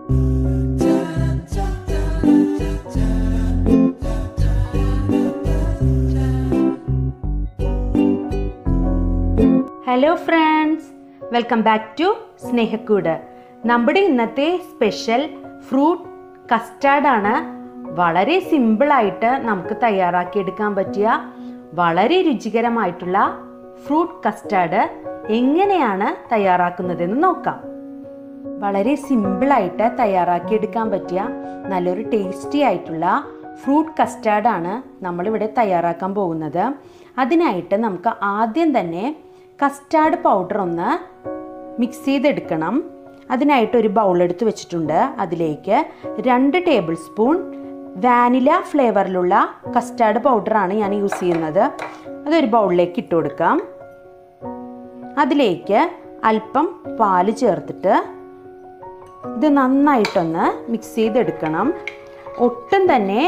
hello friends welcome back to സ്നേഹക്കൂട് നമ്മുടെ ഇന്നത്തെ സ്പെഷ്യൽ ഫ്രൂട്ട് കസ്റ്റാർഡാണ് വളരെ സിമ്പിളായിട്ട് നമുക്ക് തയ്യാറാക്കിയെടുക്കാൻ പറ്റിയ വളരെ രുചികരമായിട്ടുള്ള ഫ്രൂട്ട് കസ്റ്റാർഡ് എങ്ങനെയാണ് തയ്യാറാക്കുന്നതെന്ന് നോക്കാം വളരെ സിമ്പിളായിട്ട് തയ്യാറാക്കിയെടുക്കാൻ പറ്റിയ നല്ലൊരു ടേസ്റ്റി ആയിട്ടുള്ള ഫ്രൂട്ട് കസ്റ്റാർഡാണ് നമ്മളിവിടെ തയ്യാറാക്കാൻ പോകുന്നത് അതിനായിട്ട് നമുക്ക് ആദ്യം തന്നെ കസ്റ്റാർഡ് പൗഡർ ഒന്ന് മിക്സ് ചെയ്തെടുക്കണം അതിനായിട്ട് ഒരു ബൗൾ എടുത്ത് വെച്ചിട്ടുണ്ട് അതിലേക്ക് രണ്ട് ടേബിൾ സ്പൂൺ വാനില ഫ്ലേവറിലുള്ള കസ്റ്റാർഡ് പൗഡറാണ് ഞാൻ യൂസ് ചെയ്യുന്നത് അതൊരു ബൗളിലേക്ക് ഇട്ട് കൊടുക്കാം അതിലേക്ക് അല്പം പാല് ചേർത്തിട്ട് ഇത് നന്നായിട്ടൊന്ന് മിക്സ് ചെയ്തെടുക്കണം ഒട്ടും തന്നെ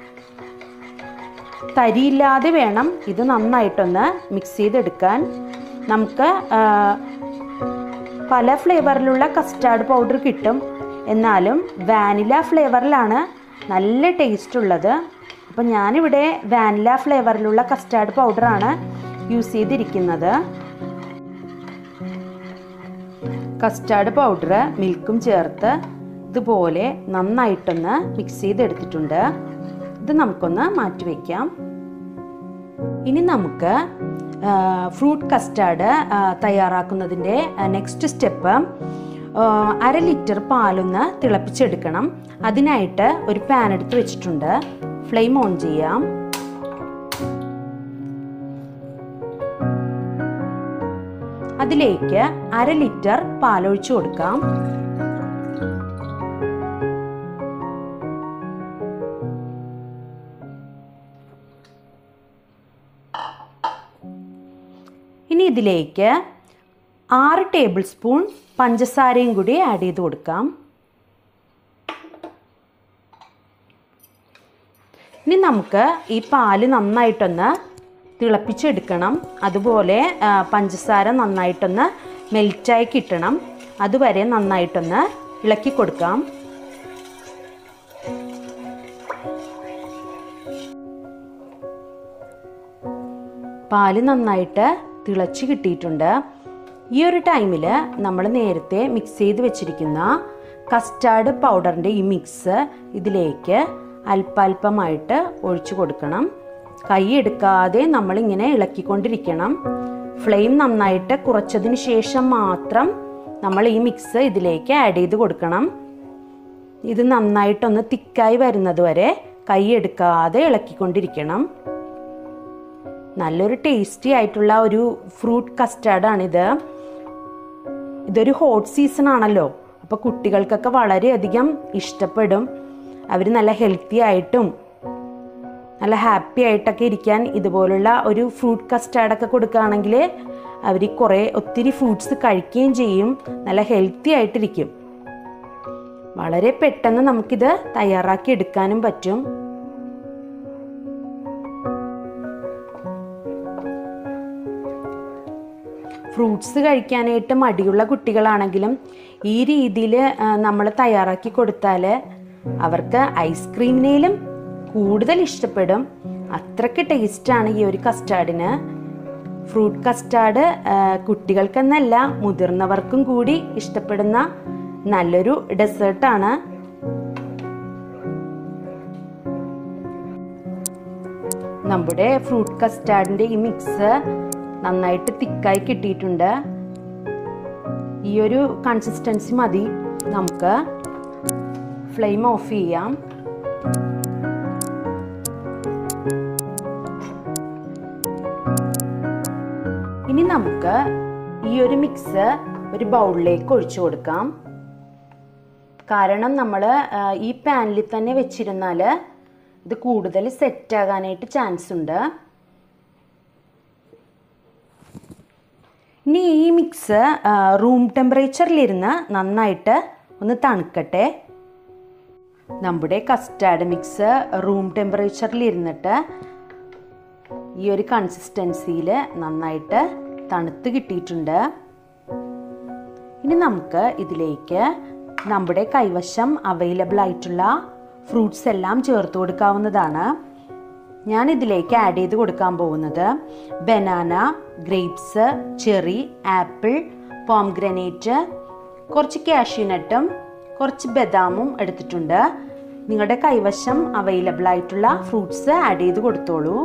തരിയില്ലാതെ വേണം ഇത് നന്നായിട്ടൊന്ന് മിക്സ് ചെയ്തെടുക്കാൻ നമുക്ക് ആ, പല ഫ്ലേവറിലുള്ള കസ്റ്റാർഡ് പൗഡർ കിട്ടും എന്നാലും വാനില ഫ്ലേവറിലാണ് നല്ല ടേസ്റ്റ് ഉള്ളത് അപ്പം ഞാനിവിടെ വാനില ഫ്ലേവറിലുള്ള കസ്റ്റാർഡ് പൗഡറാണ് യൂസ് ചെയ്തിരിക്കുന്നത് കസ്റ്റാർഡ് പൗഡർ മിൽക്കും ചേർത്ത് ഇതുപോലെ നന്നായിട്ടൊന്ന് മിക്സ് ചെയ്തെടുത്തിട്ടുണ്ട് ഇത് നമുക്കൊന്ന് മാറ്റി വയ്ക്കാം ഇനി നമുക്ക് ഫ്രൂട്ട് കസ്റ്റാർഡ് തയ്യാറാക്കുന്നതിൻ്റെ നെക്സ്റ്റ് സ്റ്റെപ്പ് അര ലിറ്റർ പാലൊന്ന് തിളപ്പിച്ചെടുക്കണം അതിനായിട്ട് ഒരു പാൻ എടുത്ത് വെച്ചിട്ടുണ്ട് ഫ്ലെയിം ഓൺ ചെയ്യാം അതിലേക്ക് അര ലിറ്റർ പാലൊഴിച്ചു കൊടുക്കാം ഇനി ഇതിലേക്ക് ആറ് ടേബിൾ സ്പൂൺ പഞ്ചസാരയും കൂടി ആഡ് ചെയ്ത് കൊടുക്കാം ഇനി നമുക്ക് ഈ പാല് നന്നായിട്ടൊന്ന് തിളപ്പിച്ചെടുക്കണം അതുപോലെ ആ, പഞ്ചസാര നന്നായിട്ടൊന്ന് മെൽറ്റായി കിട്ടണം അതുവരെ നന്നായിട്ടൊന്ന് ഇളക്കി കൊടുക്കാം പാല് നന്നായിട്ട് തിളച്ച് കിട്ടിയിട്ടുണ്ട് ഈ ഒരു ടൈമിൽ നമ്മൾ നേരത്തെ മിക്സ് ചെയ്ത് വെച്ചിരിക്കുന്ന കസ്റ്റാർഡ് പൗഡറിൻ്റെ ഈ മിക്സ് ഇതിലേക്ക് അല്പാൽപമായിട്ട് ഒഴിച്ചു കൊടുക്കണം കൈ എടുക്കാതെ നമ്മളിങ്ങനെ ഇളക്കിക്കൊണ്ടിരിക്കണം ഫ്ലെയിം നന്നായിട്ട് കുറച്ചതിന് ശേഷം മാത്രം നമ്മൾ ഈ മിക്സ് ഇതിലേക്ക് ആഡ് ചെയ്ത് കൊടുക്കണം ഇത് നന്നായിട്ടൊന്ന് തിക്കായി വരുന്നത് വരെ കൈ എടുക്കാതെ ഇളക്കിക്കൊണ്ടിരിക്കണം നല്ലൊരു ടേസ്റ്റി ആയിട്ടുള്ള ഒരു ഫ്രൂട്ട് കസ്റ്റാർഡാണിത് ഇതൊരു ഹോട്ട് സീസൺ ആണല്ലോ അപ്പോൾ കുട്ടികൾക്കൊക്കെ വളരെയധികം ഇഷ്ടപ്പെടും അവർ നല്ല ഹെൽത്തി ആയിട്ടും നല്ല ഹാപ്പി ആയിട്ടൊക്കെ ഇരിക്കാൻ ഇതുപോലുള്ള ഒരു ഫ്രൂട്ട് കസ്റ്റാർഡൊക്കെ കൊടുക്കുകയാണെങ്കിൽ അവർ കുറേ ഒത്തിരി ഫ്രൂട്ട്സ് കഴിക്കുകയും ചെയ്യും നല്ല ഹെൽത്തി ആയിട്ടിരിക്കും വളരെ പെട്ടെന്ന് നമുക്കിത് തയ്യാറാക്കി എടുക്കാനും പറ്റും ഫ്രൂട്ട്സ് കഴിക്കാനായിട്ട് മടിയുള്ള കുട്ടികളാണെങ്കിലും ഈ രീതിയിൽ നമ്മൾ തയ്യാറാക്കി കൊടുത്താൽ അവർക്ക് ഐസ്ക്രീമിനേലും കൂടുതൽ ഇഷ്ടപ്പെടും അത്രയ്ക്ക് ടേസ്റ്റാണ് ഈ ഒരു കസ്റ്റാർഡിന് ഫ്രൂട്ട് കസ്റ്റാർഡ് കുട്ടികൾക്കെന്നല്ല മുതിർന്നവർക്കും കൂടി ഇഷ്ടപ്പെടുന്ന നല്ലൊരു ഡെസേർട്ടാണ് നമ്മുടെ ഫ്രൂട്ട് കസ്റ്റാർഡിൻ്റെ ഈ മിക്സ് നന്നായിട്ട് തിക്കായി കിട്ടിയിട്ടുണ്ട് ഈ ഒരു കൺസിസ്റ്റൻസി മതി നമുക്ക് ഫ്ലെയിം ഓഫ് ചെയ്യാം ഇനി നമുക്ക് ഈ ഒരു മിക്സ് ഒരു ബൗളിലേക്ക് ഒഴിച്ചു കൊടുക്കാം കാരണം നമ്മൾ ഈ പാനിൽ തന്നെ വെച്ചിരുന്നാൽ ഇത് കൂടുതൽ സെറ്റ് ആകാനായിട്ട് ചാൻസ് ഉണ്ട് ഇനി ഈ മിക്സ് റൂം ടെമ്പറേച്ചറിലിരുന്ന് നന്നായിട്ട് ഒന്ന് തണുക്കട്ടെ നമ്മുടെ കസ്റ്റാർഡ് മിക്സ് റൂം ടെമ്പറേച്ചറിലിരുന്നിട്ട് ഈ ഒരു കൺസിസ്റ്റൻസിയിൽ നന്നായിട്ട് തണുത്ത് കിട്ടിയിട്ടുണ്ട് ഇനി നമുക്ക് ഇതിലേക്ക് നമ്മുടെ കൈവശം അവൈലബിൾ ആയിട്ടുള്ള ഫ്രൂട്ട്സ് എല്ലാം ചേർത്ത് കൊടുക്കാവുന്നതാണ് ഞാൻ ഇതിലേക്ക് ആഡ് ചെയ്ത് കൊടുക്കാൻ പോകുന്നത് banana grapes cherry apple pomegranate കുറച്ച് കാഷ്യൂനട്ടും കുറച്ച് ബദാമും എടുത്തിട്ടുണ്ട് നിങ്ങളുടെ കൈവശം അവൈലബിൾ ആയിട്ടുള്ള ഫ്രൂട്ട്സ് ആഡ് ചെയ്ത് കൊടുത്തോളൂ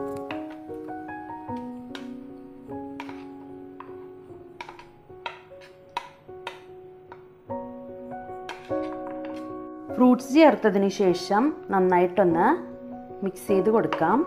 ഫ്രൂട്ട്സ് ചേർത്തതിന് ശേഷം നന്നായിട്ടൊന്ന് മിക്സ് ചെയ്ത് കൊടുക്കാം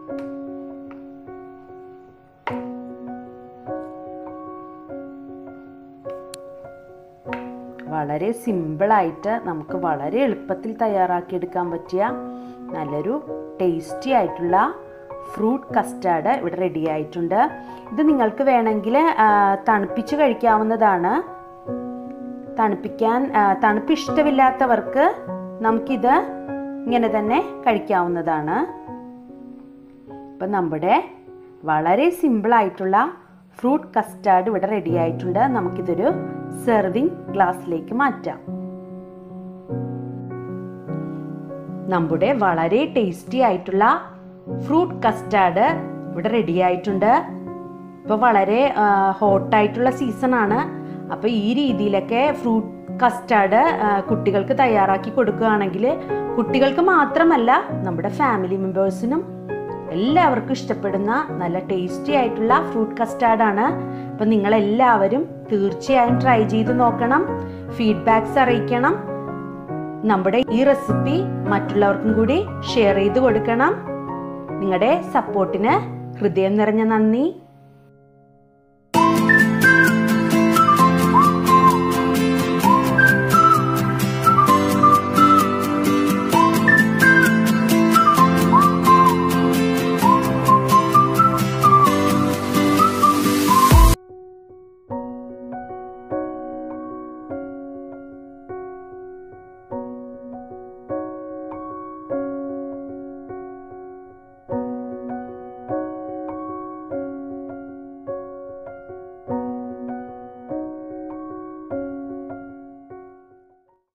വളരെ സിമ്പിളായിട്ട് നമുക്ക് വളരെ എളുപ്പത്തിൽ തയ്യാറാക്കിയെടുക്കാൻ പറ്റിയ നല്ലൊരു ടേസ്റ്റി ആയിട്ടുള്ള ഫ്രൂട്ട് കസ്റ്റാർഡ് ഇവിടെ റെഡി ആയിട്ടുണ്ട് ഇത് നിങ്ങൾക്ക് വേണമെങ്കിൽ തണുപ്പിച്ച് കഴിക്കാവുന്നതാണ് തണുപ്പിക്കാൻ തണുപ്പ് ഇഷ്ടമില്ലാത്തവർക്ക് നമുക്കിത് ഇങ്ങനെ തന്നെ കഴിക്കാവുന്നതാണ് ഇപ്പം നമ്മുടെ വളരെ സിമ്പിളായിട്ടുള്ള ഫ്രൂട്ട് കസ്റ്റാർഡ് ഇവിടെ റെഡി ആയിട്ടുണ്ട് നമുക്കിതൊരു സെർവിങ് ഗ്ലാസ്സിലേക്ക് മാറ്റാം നമ്മുടെ വളരെ ടേസ്റ്റി ആയിട്ടുള്ള ഫ്രൂട്ട് കസ്റ്റാർഡ് ഇവിടെ റെഡി ആയിട്ടുണ്ട് ഇപ്പോൾ വളരെ ഹോട്ടായിട്ടുള്ള സീസണാണ് അപ്പോൾ ഈ രീതിയിലൊക്കെ ഫ്രൂട്ട് കസ്റ്റാർഡ് കുട്ടികൾക്ക് തയ്യാറാക്കി കൊടുക്കുകയാണെങ്കിൽ കുട്ടികൾക്ക് മാത്രമല്ല നമ്മുടെ ഫാമിലി മെമ്പേഴ്സിനും എല്ലാവർക്കും ഇഷ്ടപ്പെടുന്ന നല്ല ടേസ്റ്റി ആയിട്ടുള്ള ഫ്രൂട്ട് കസ്റ്റാർഡാണ് അപ്പം നിങ്ങളെല്ലാവരും തീർച്ചയായും ട്രൈ ചെയ്ത് നോക്കണം ഫീഡ്ബാക്സ് അറിയിക്കണം നമ്മുടെ ഈ റെസിപ്പി മറ്റുള്ളവർക്കും കൂടി ഷെയർ ചെയ്ത് കൊടുക്കണം നിങ്ങളുടെ സപ്പോർട്ടിന് ഹൃദയം നിറഞ്ഞ നന്ദി